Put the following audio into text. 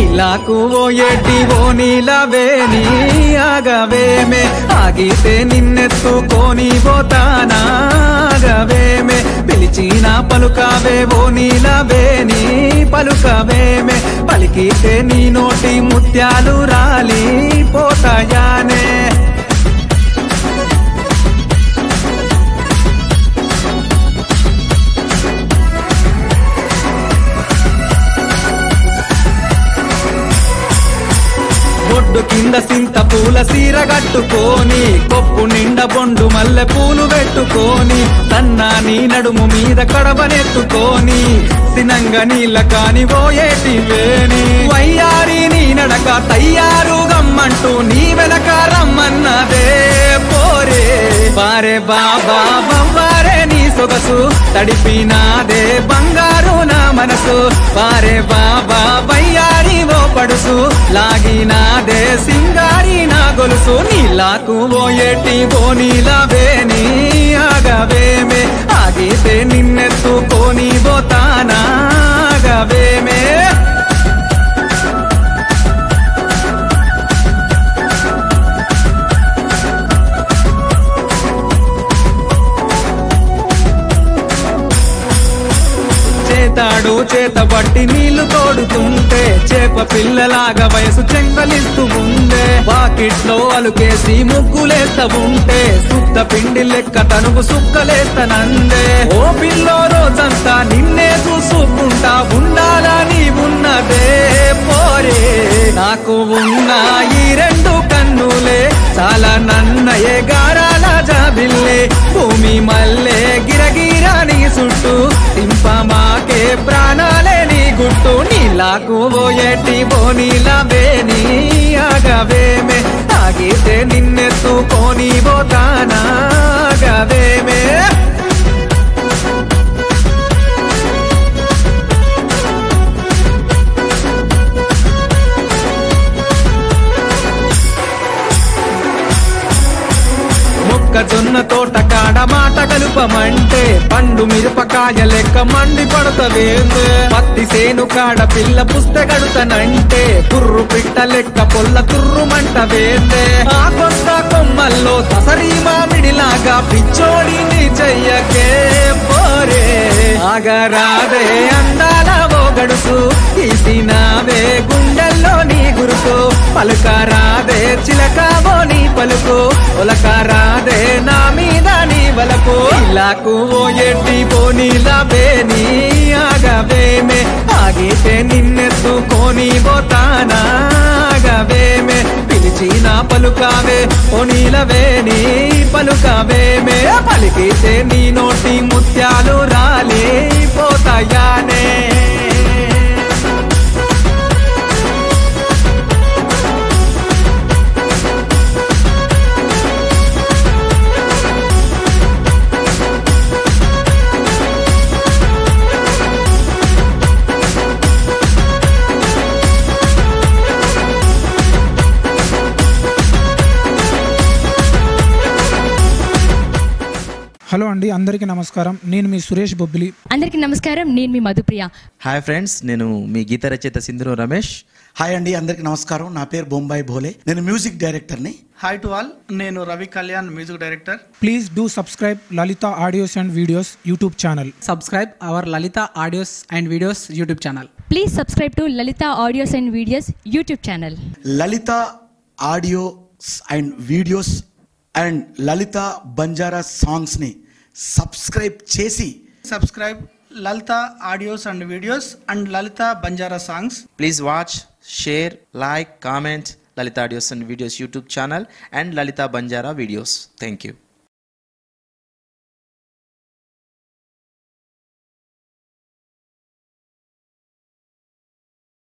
నీలాకు ఓయేటి ఓ నీలవేని ఆగవేమే ఆగితే నిన్నెత్తుకొని పోతానా ఆగవేమే పిలిచిన పలుకవే ఓ నీలవేని పలుకవేమే పలికితే నీ నోటి ముత్యాలు రాలి పోతాయానే బొడ్డు కింద సింత పూల సీర కట్టుకొని కొప్పు నిండ బొండు మల్లె పూలు పెట్టుకొని సన్నాని నడుము మీద కడవనెత్తుకొని సినంగ నీళ్ళ కాని పోయేటి వేని వయ్యారి నీ నడక తయ్యారు గమ్మంటూ నీ వెనక రమ్మన్నదే పోరే బారే బాబా బవ్వారే నీ సొగసు తడిపినాదే బంగారు నా మనసు బారే బాబా బయ్యారి ఓ పడుసు లాగినాదే సింగారి నా గొలుసు నీలాకు ఓయేటి ఓ నీలవేని ఆగవేమే ఆగితే నిన్నెత్తుకొని పోతానా ఆగవేమే చేతాడు చేతబట్టి నీళ్లు తోడుతుంటే చేప పిల్లలాగా వయసు చెంగలిస్తూ ఉందే వాకిట్లో అలుకేసి ముగ్గులేస్తా ఉంటే సుత్త పిండి లెక్క తనుకు సుక్కలేస్తనందే ఓ పిల్లో రోజంతా నిన్నే చూసుకుంటా ఉండాలని ఉన్నదే పోరే నాకు ఉన్న ఈ రెండు కన్నులే చాలా నన్నయే గారాల జాబిల్లే భూమి మల్లె గిరగిరాని చుట్టూ సింపమాకే ప్రాణాలే నీ గుట్టు నీలాకు పోయేటి బోనీలవేని ఆగవేమే ఆగితే నిన్నెత్తుకొని పోతానా ఆగవేమే మొక్కజొన్న తోట కాడ మాట కలుపమంటే పండు మిరపకాయ లెక్క మండి పడతవేందే పత్తి సేను కాడ పిల్ల పుస్తగడుతనంటే కుర్రు పిట్ట లెక్క పొల్ల తుర్రుమంట వేందే ఆ కొత్త కొమ్మల్లో ససరి మామిడిలాగా పిచ్చోడిని చెయ్యకే పోరే ఆగరాదే అందాల ఓ గడుసు తీసినావే గుండెల్లో నీ గురుకు పలుకారాదే చిలకావో నీ పలుకు ఒలకారాదే నా మీద నీ వలకు ఇలాకు ఓ ఎట్టి పోనీలవే నీ ఆగవేమే ఆగితే నిన్నెత్తుకొని పోతానా ఆగవేమే పిలిచిన పలుకావే పోనీలవే నీ పలుకావేమే పలికితే నీ నోటి ముత్యాలు రాలే పోతాయానే హలో అండి అందరికీ నమస్కారం నేను మీ సురేష్ బొబ్బిలి అందరికీ నమస్కారం నేను మీ మధుప్రియ హాయ్ ఫ్రెండ్స్ నేను మీ గీత రచయిత సింధురు రమేష్ హాయ్ అండి అందరికి నమస్కారం నా పేరు బొంబాయి భోలే నేను మ్యూజిక్ డైరెక్టర్ని హాయ్ టు ఆల్ నేను Ravi Kalyan music director please do subscribe Lalita audios and videos YouTube channel subscribe our Lalita audios and videos YouTube channel. Please subscribe to Lalita audios and videos YouTube channel Lalita audios and videos and Lalita Banjara సాంగ్స్ని subscribe చేసి subscribe Lalita audios and videos and Lalita Banjara songs please watch share like comment Lalita audios and videos YouTube channel and Lalita Banjara videos thank you